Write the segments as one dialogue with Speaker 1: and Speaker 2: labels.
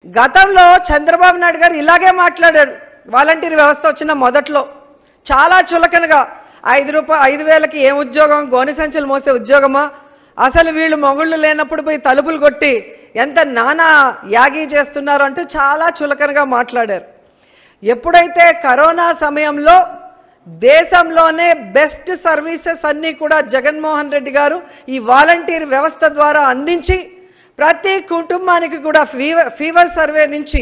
Speaker 1: గతంలో చంద్రబాబు నాయుడు గారు ఇలాగే మాట్లాడారు వాలంటీర్ వ్యవస్థ వచ్చిన మొదట్లో చాలా చులకనగా ఐదు రూపాయలు ఐదు వేలకి ఏం ఉద్యోగం గోనె సంచులు మోసే ఉద్యోగమా అసలు వీళ్ళు మొగుళ్ళు లేనప్పుడు పోయి తలుపులు కొట్టి ఎంత నానా యాగి చేస్తున్నారు అంటూ చాలా చులకనగా మాట్లాడారు ఎప్పుడైతే కరోనా సమయంలో దేశంలోనే బెస్ట్ సర్వీసెస్ అన్నీ కూడా జగన్మోహన్ రెడ్డి గారు ఈ వాలంటీర్ వ్యవస్థ ద్వారా అందించి ప్రతి కుటుంబానికి కూడా ఫీవర్ ఫీవర్ సర్వే నుంచి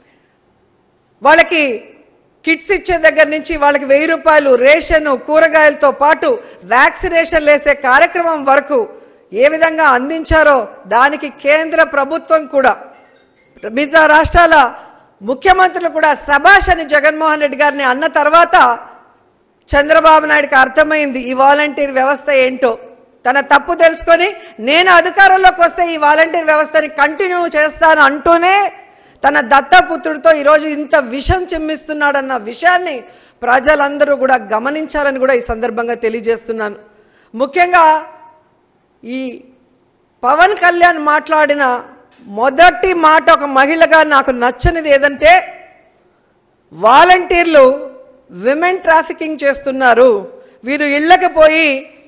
Speaker 1: వాళ్ళకి కిట్స్ ఇచ్చే దగ్గర నుంచి వాళ్ళకి వెయ్యి రూపాయలు రేషన్ కూరగాయలతో పాటు వ్యాక్సినేషన్ వేసే కార్యక్రమం వరకు ఏ విధంగా అందించారో దానికి కేంద్ర ప్రభుత్వం కూడా మిగతా రాష్ట్రాల ముఖ్యమంత్రులు కూడా సభాష్ అని జగన్మోహన్ రెడ్డి గారిని అన్న తర్వాత చంద్రబాబు నాయుడుకి అర్థమైంది ఈ వాలంటీర్ వ్యవస్థ ఏంటో తన తప్పు తెలుసుకొని నేను అధికారంలోకి వస్తే ఈ వాలంటీర్ వ్యవస్థని కంటిన్యూ చేస్తాను అంటూనే తన దత్తపుత్రుడితో ఈరోజు ఇంత విషం చిమ్మిస్తున్నాడన్న విషయాన్ని ప్రజలందరూ కూడా గమనించాలని కూడా ఈ సందర్భంగా తెలియజేస్తున్నాను ముఖ్యంగా ఈ పవన్ కళ్యాణ్ మాట్లాడిన మొదటి మాట ఒక మహిళగా నాకు నచ్చనిది ఏదంటే వాలంటీర్లు విమెన్ ట్రాఫికింగ్ చేస్తున్నారు వీరు ఇళ్ళకి పోయి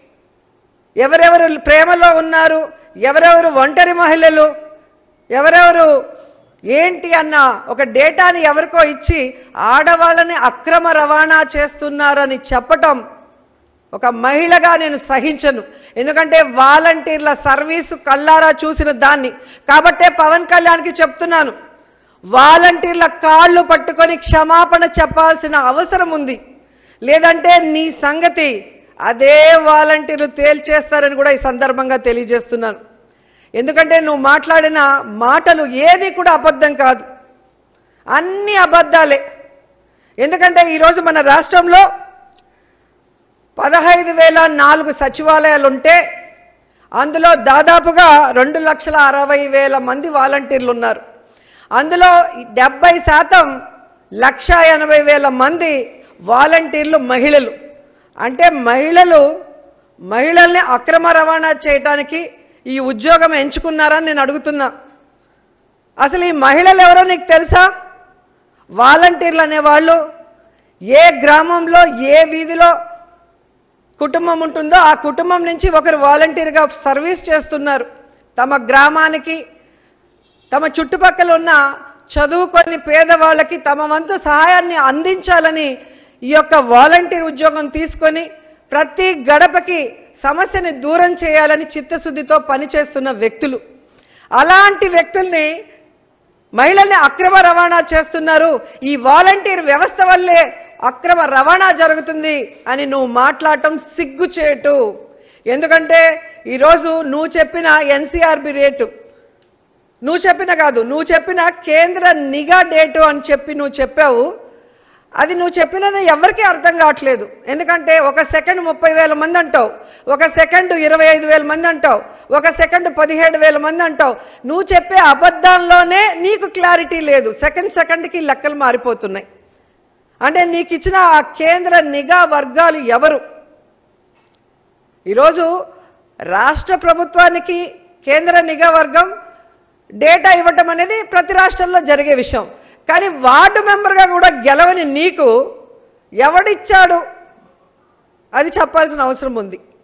Speaker 1: ఎవరెవరు ప్రేమలో ఉన్నారు ఎవరెవరు ఒంటరి మహిళలు ఎవరెవరు ఏంటి అన్న ఒక డేటాని ఎవరికో ఇచ్చి ఆడవాళ్ళని అక్రమ రవాణా చేస్తున్నారని చెప్పటం ఒక మహిళగా నేను సహించను ఎందుకంటే వాలంటీర్ల సర్వీసు కళ్ళారా చూసిన దాన్ని కాబట్టే పవన్ కళ్యాణ్కి చెప్తున్నాను వాలంటీర్ల కాళ్ళు పట్టుకొని క్షమాపణ చెప్పాల్సిన అవసరం ఉంది లేదంటే నీ సంగతి అదే వాలంటీర్లు తేల్చేస్తారని కూడా ఈ సందర్భంగా తెలియజేస్తున్నాను ఎందుకంటే నువ్వు మాట్లాడిన మాటలు ఏది కూడా అబద్ధం కాదు అన్ని అబద్ధాలే ఎందుకంటే ఈరోజు మన రాష్ట్రంలో పదహైదు వేల నాలుగు సచివాలయాలు ఉంటే అందులో దాదాపుగా రెండు లక్షల అరవై వేల మంది వాలంటీర్లు ఉన్నారు అందులో డెబ్బై శాతం లక్ష ఎనభై వేల మంది వాలంటీర్లు మహిళలు అంటే మహిళలు మహిళల్ని అక్రమ రవాణా చేయటానికి ఈ ఉద్యోగం ఎంచుకున్నారని నేను అడుగుతున్నా అసలు ఈ మహిళలు ఎవరో నీకు తెలుసా వాలంటీర్లు అనేవాళ్ళు ఏ గ్రామంలో ఏ వీధిలో కుటుంబం ఉంటుందో ఆ కుటుంబం నుంచి ఒకరు వాలంటీర్గా సర్వీస్ చేస్తున్నారు తమ గ్రామానికి తమ చుట్టుపక్కల ఉన్న చదువుకొని పేదవాళ్ళకి తమ వంతు సహాయాన్ని అందించాలని ఈ యొక్క వాలంటీర్ ఉద్యోగం తీసుకొని ప్రతి గడపకి సమస్యని దూరం చేయాలని చిత్తశుద్ధితో పనిచేస్తున్న వ్యక్తులు అలాంటి వ్యక్తుల్ని మహిళల్ని అక్రమ రవాణా చేస్తున్నారు ఈ వాలంటీర్ వ్యవస్థ వల్లే అక్రమ రవాణా జరుగుతుంది అని నువ్వు మాట్లాడటం సిగ్గుచేటు ఎందుకంటే ఈరోజు నువ్వు చెప్పిన ఎన్సీఆర్బి రేటు నువ్వు చెప్పిన కాదు నువ్వు చెప్పిన కేంద్ర నిఘా డేటు అని చెప్పి నువ్వు చెప్పావు అది నువ్వు చెప్పినది ఎవరికీ అర్థం కావట్లేదు ఎందుకంటే ఒక సెకండ్ ముప్పై వేల మంది అంటావు ఒక సెకండ్ ఇరవై ఐదు వేల మంది అంటావు ఒక సెకండ్ పదిహేడు వేల మంది అంటావు నువ్వు చెప్పే అబద్ధాల్లోనే నీకు క్లారిటీ లేదు సెకండ్ సెకండ్కి లెక్కలు మారిపోతున్నాయి అంటే నీకు ఇచ్చిన ఆ కేంద్ర నిఘా వర్గాలు ఎవరు ఈరోజు రాష్ట్ర ప్రభుత్వానికి కేంద్ర నిఘా వర్గం డేటా ఇవ్వటం అనేది ప్రతి రాష్ట్రంలో జరిగే విషయం కానీ వార్డు మెంబర్గా కూడా గెలవని నీకు ఎవడిచ్చాడు అది చెప్పాల్సిన అవసరం ఉంది